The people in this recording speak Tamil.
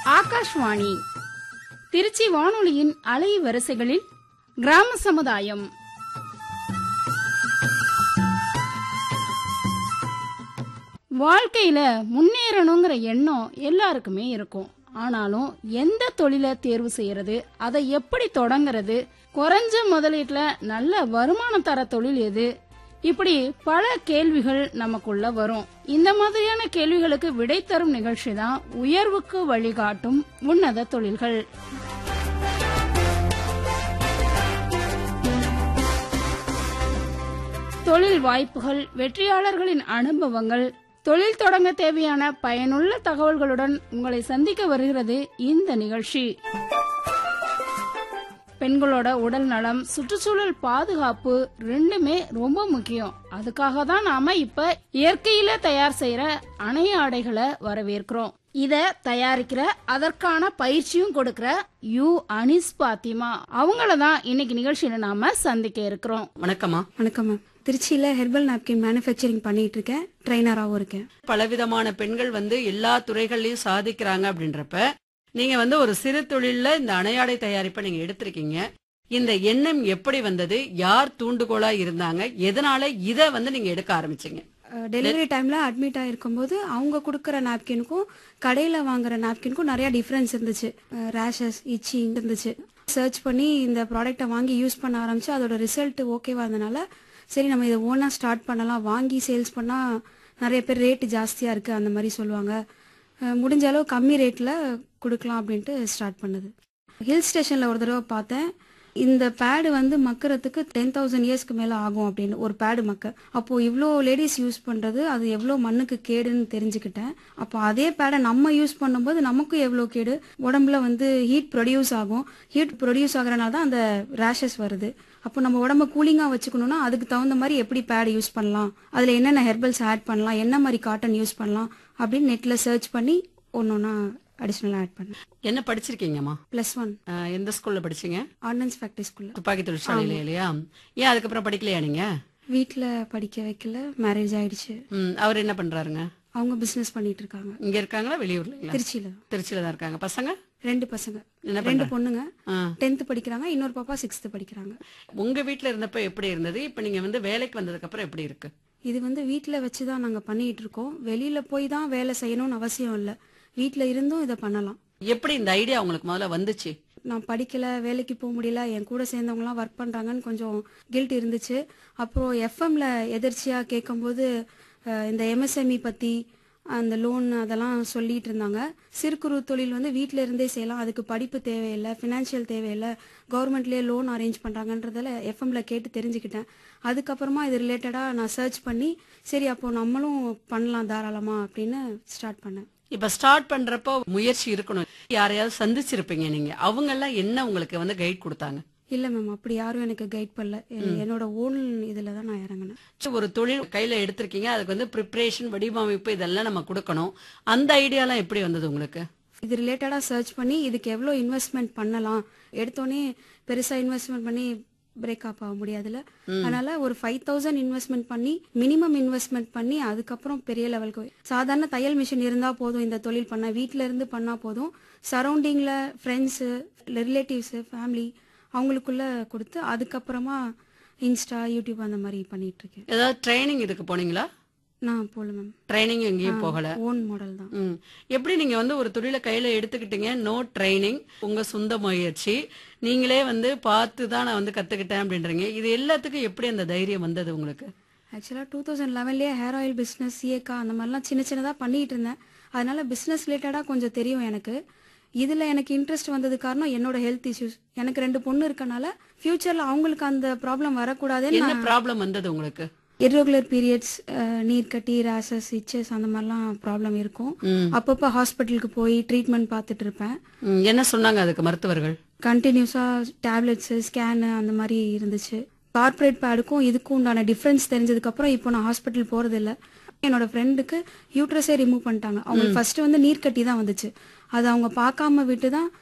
ஆகாஷ்வாணி திருச்சி வானொலியின் அலை வரிசைகளில் கிராம சமுதாயம் வாழ்க்கையில முன்னேறணுங்கிற எண்ணம் எல்லாருக்குமே இருக்கும் ஆனாலும் எந்த தொழிலை தேர்வு செய்யறது அதை எப்படி தொடங்குறது குறைஞ்ச முதலீட்டுல நல்ல வருமானம் தர தொழில் எது இப்படி பல கேள்விகள் நமக்குள்ள வரும் இந்த மாதிரியான கேள்விகளுக்கு விடை தரும் நிகழ்ச்சி தான் உயர்வுக்கு வழிகாட்டும் உன்னத தொழில்கள் தொழில் வாய்ப்புகள் வெற்றியாளர்களின் அனுபவங்கள் தொழில் தொடங்க தேவையான பயனுள்ள தகவல்களுடன் உங்களை சந்திக்க வருகிறது இந்த நிகழ்ச்சி பெண்களோட உடல் நலம் சுற்றுச்சூழல் பாதுகாப்பு ரெண்டுமே ரொம்ப முக்கியம் அதுக்காக தான் நாம இப்ப இயற்கையில தயார் செய்யற அணை ஆடைகளை வரவேற்கிறோம் இத தயாரிக்கிற அதற்கான பயிற்சியும் கொடுக்கிற யூ அனிஸ் பாத்திமா அவங்கள தான் இன்னைக்கு நிகழ்ச்சியில நாம சந்திக்க இருக்கிறோம் வணக்கம்மா வணக்கம் மேம் திருச்சியில் ஹெர்பல் நாப்கின் மேனுஃபேக்சரிங் பண்ணிட்டு இருக்கேன் ட்ரைனராகவும் இருக்கேன் பலவிதமான பெண்கள் வந்து எல்லா துறைகள்லயும் சாதிக்கிறாங்க அப்படின்றப்ப நீங்க வந்து ஒரு சிறு தொழில்ல இந்த அணையாடை தயாரிப்பை நீங்க எடுத்திருக்கீங்க இந்த எண்ணம் எப்படி வந்தது யார் தூண்டுகோலா இருந்தாங்க எதனால இத வந்து நீங்க எடுக்க ஆரம்பிச்சீங்க டெலிவரி டைமில் அட்மிட் ஆகிருக்கும்போது அவங்க கொடுக்குற நாப்கினுக்கும் கடையில் வாங்குற நாப்கினுக்கும் நிறைய டிஃப்ரென்ஸ் இருந்துச்சு ரேஷஸ் இச்சிங் இருந்துச்சு சர்ச் பண்ணி இந்த ப்ராடக்ட்டை வாங்கி யூஸ் பண்ண ஆரம்பிச்சு அதோட ரிசல்ட் ஓகேவா இருந்தனால சரி நம்ம இதை ஓனாக ஸ்டார்ட் பண்ணலாம் வாங்கி சேல்ஸ் பண்ணால் நிறைய பேர் ரேட்டு ஜாஸ்தியாக இருக்குது அந்த மாதிரி சொல்லுவாங்க அஹ் முடிஞ்ச அளவு கம்மி ரேட்டில் கொடுக்கலாம் அப்படின்ட்டு ஸ்டார்ட் பண்ணுது ஹில் ஸ்டேஷனில் ஒரு தடவை பார்த்தேன் இந்த பேடு வந்து மக்கறதுக்கு டென் தௌசண்ட் இயர்ஸ்க்கு மேலே ஆகும் அப்படின்னு ஒரு பேடு மக்க அப்போது இவ்வளோ லேடிஸ் யூஸ் பண்ணுறது அது எவ்வளோ மண்ணுக்கு கேடுன்னு தெரிஞ்சுக்கிட்டேன் அப்போ அதே பேடை நம்ம யூஸ் பண்ணும்போது நமக்கும் எவ்வளோ கேடு உடம்புல வந்து ஹீட் ப்ரொடியூஸ் ஆகும் ஹீட் ப்ரொடியூஸ் ஆகுறனால தான் அந்த ரேஷஸ் வருது அப்போ நம்ம உடம்ப கூலிங்காக வச்சுக்கணும்னா அதுக்கு தகுந்த மாதிரி எப்படி பேட் யூஸ் பண்ணலாம் அதில் என்னென்ன ஹெர்பல்ஸ் ஆட் பண்ணலாம் என்ன மாதிரி காட்டன் யூஸ் பண்ணலாம் அப்படின்னு நெட்டில் சர்ச் பண்ணி ஒன்று ஒன்றா அடிஷ்னலாக ஆட் பண்ணேன் என்ன படிச்சிருக்கீங்கம்மா ப்ளஸ் ஒன் அஹ், எந்த ஸ்கூல்ல படிச்சீங்க ஆர்டினன்ஸ் ஃபேக்டரி ஸ்கூலில் துப்பாக்கி தொழிற்சாலையில இல்லையா ஏன் அதுக்கப்புறம் படிக்கலையா நீங்க வீட்டில் படிக்க வைக்கல மேரேஜ் ஆயிடுச்சு ம், அவர் என்ன பண்றாருங்க அவங்க பிஸ்னஸ் பண்ணிட்டு இருக்காங்க இங்க இருக்காங்களா வெளியூர்ல திருச்சியில தான் திருச்சியில தான் இருக்காங்க பசங்க ரெண்டு பசங்க என்ன ரெண்டு பண்றாங்க? பொண்ணுங்க ஆ. டென்த் படிக்கிறாங்க இன்னொரு பாப்பா சிக்ஸ்த் படிக்கிறாங்க உங்க வீட்ல இருந்தப்ப எப்படி இருந்தது இப்ப நீங்க வந்து வேலைக்கு வந்ததுக்கு அப்புறம் எப்படி இருக்கு இது வந்து வீட்டில் வச்சு தான் நாங்கள் பண்ணிட்டு இருக்கோம் வெளியில போய் தான் வேலை செய்யணும்னு அவசியம் இல்லை வீட்டில் இருந்தும் இதை பண்ணலாம் எப்படி இந்த ஐடியா உங்களுக்கு முதல்ல வந்துச்சு நான் படிக்கல வேலைக்கு போக முடியல என் கூட சேர்ந்தவங்களாம் ஒர்க் பண்றாங்கன்னு கொஞ்சம் கில்ட் இருந்துச்சு அப்புறம் எஃப்எம்ல எதிர்ச்சியா கேட்கும்போது அஹ், இந்த எம்எஸ்எம்இ பத்தி அந்த லோன் அதெல்லாம் சொல்லிட்டு இருந்தாங்க சிறு குறு தொழில் வந்து வீட்டில இருந்தே செய்யலாம் அதுக்கு படிப்பு தேவையில்லை ஃபினான்ஷியல் தேவையில்லை கவர்மெண்ட்லேயே லோன் அரேஞ்ச் பண்ணுறாங்கன்றதில் எஃப்எம்ல கேட்டு தெரிஞ்சுக்கிட்டேன் அதுக்கப்புறமா இது ரிலேட்டடாக நான் சர்ச் பண்ணி சரி அப்போ நம்மளும் பண்ணலாம் தாராளமாக அப்படின்னு ஸ்டார்ட் பண்ணேன் இப்ப ஸ்டார்ட் பண்றப்போ முயற்சி இருக்கணும் யாரையாவது சந்திச்சிருப்பீங்க நீங்க அவங்க எல்லாம் என்ன உங்களுக்கு வந்து கைட் கொடுத்தாங்க இல்லை மேம் அப்படி யாரும் எனக்கு கைட் பண்ணல எ- என்னோட ஓன் இதில் தான் நான் இறங்கினேன் சரி, ஒரு தொழில் கையில எடுத்திருக்கீங்க அதுக்கு வந்து ப்ரிப்பரேஷன் வடிவமைப்பு இதெல்லாம் நம்ம கொடுக்கணும் அந்த ஐடியாலாம் எப்படி வந்தது உங்களுக்கு இது ரிலேட்டடாக சர்ச் பண்ணி இதுக்கு எவ்வளோ இன்வெஸ்ட்மெண்ட் பண்ணலாம் எடுத்தோடனே பெருசாக இன்வெஸ்ட்மெண்ட் பண்ணி பிரேக் அப் ஆக முடியாதுல்ல அதனால ஒரு ஃபைவ் தௌசண்ட் இன்வெஸ்ட்மெண்ட் பண்ணி மினிமம் இன்வெஸ்ட்மெண்ட் பண்ணி அதுக்கப்புறம் பெரிய லெவலுக்கு போய் சாதாரண தையல் மிஷின் இருந்தால் போதும் இந்த தொழில் பண்ண வீட்டில இருந்து பண்ணால் போதும் சரௌண்டிங்கில் ஃப்ரெண்ட்ஸு ரிலேட்டிவ்ஸு ஃபேமிலி அவங்களுக்குள்ள கொடுத்து அதுக்கப்புறமா இன்ஸ்டா யூடியூப் அந்த மாதிரி பண்ணிட்டு இருக்கேன் ஏதாவது ட்ரைனிங் இதுக்கு போனீங்களா நான் போல மேம் ட்ரைனிங் எங்கேயும் போகல ஓன் மாடல் தான் ம். எப்படி நீங்க வந்து ஒரு தொழிலை கையில எடுத்துக்கிட்டீங்க நோ ட்ரைனிங் உங்க சொந்த முயற்சி நீங்களே வந்து பார்த்து தான் நான் வந்து கத்துக்கிட்டேன் அப்படின்றீங்க இது எல்லாத்துக்கும் எப்படி அந்த தைரியம் வந்தது உங்களுக்கு ஆக்சுவலாக டூ தௌசண்ட் லெவன்லேயே ஹேர் ஆயில் பிஸ்னஸ் சிஏக்கா அந்த மாதிரிலாம் சின்ன சின்னதாக பண்ணிட்டு இருந்தேன் அதனால பிஸ்னஸ் ரிலேட்டடாக கொஞ்சம் தெரியும் எனக்கு இதில் எனக்கு இன்ட்ரெஸ்ட் வந்தது காரணம் என்னோட ஹெல்த் இஷ்யூஸ் எனக்கு ரெண்டு பொண்ணு இருக்கனால ஃபியூச்சரில் அவங்களுக்கு அந்த ப்ராப்ளம் வரக்கூடாதுன்னு என்ன ப்ராப்ளம் வந்தது உங்களுக்கு இர்ரெகுலர் பீரியட்ஸ் நீர்க்கட்டி ரேசஸ் இச்சஸ் அந்த மாதிரிலாம் ப்ராப்ளம் இருக்கும் ம். அப்பப்போ ஹாஸ்பிட்டலுக்கு போய் ட்ரீட்மெண்ட் பார்த்துட்டு இருப்பேன் ம், என்ன சொன்னாங்க அதுக்கு மருத்துவர்கள் கண்டினியூஸாக டேப்லெட்ஸு ஸ்கேனு அந்த மாதிரி இருந்துச்சு கார்ப்பரேட் பேடுக்கும் இதுக்கும் உண்டான டிஃப்ரென்ஸ் தெரிஞ்சதுக்கப்புறம் இப்போ நான் ஹாஸ்பிட்டல் போகிறதில்ல என்னோட ஃப்ரெண்டுக்கு யூட்ரஸே ரிமூவ் பண்ணிட்டாங்க அவங்களுக்கு ஃபர்ஸ்ட் வந்து நீர் கட்டி தான் வந்துச்சு அது அவங்க பார்க்காம விட்டு தான்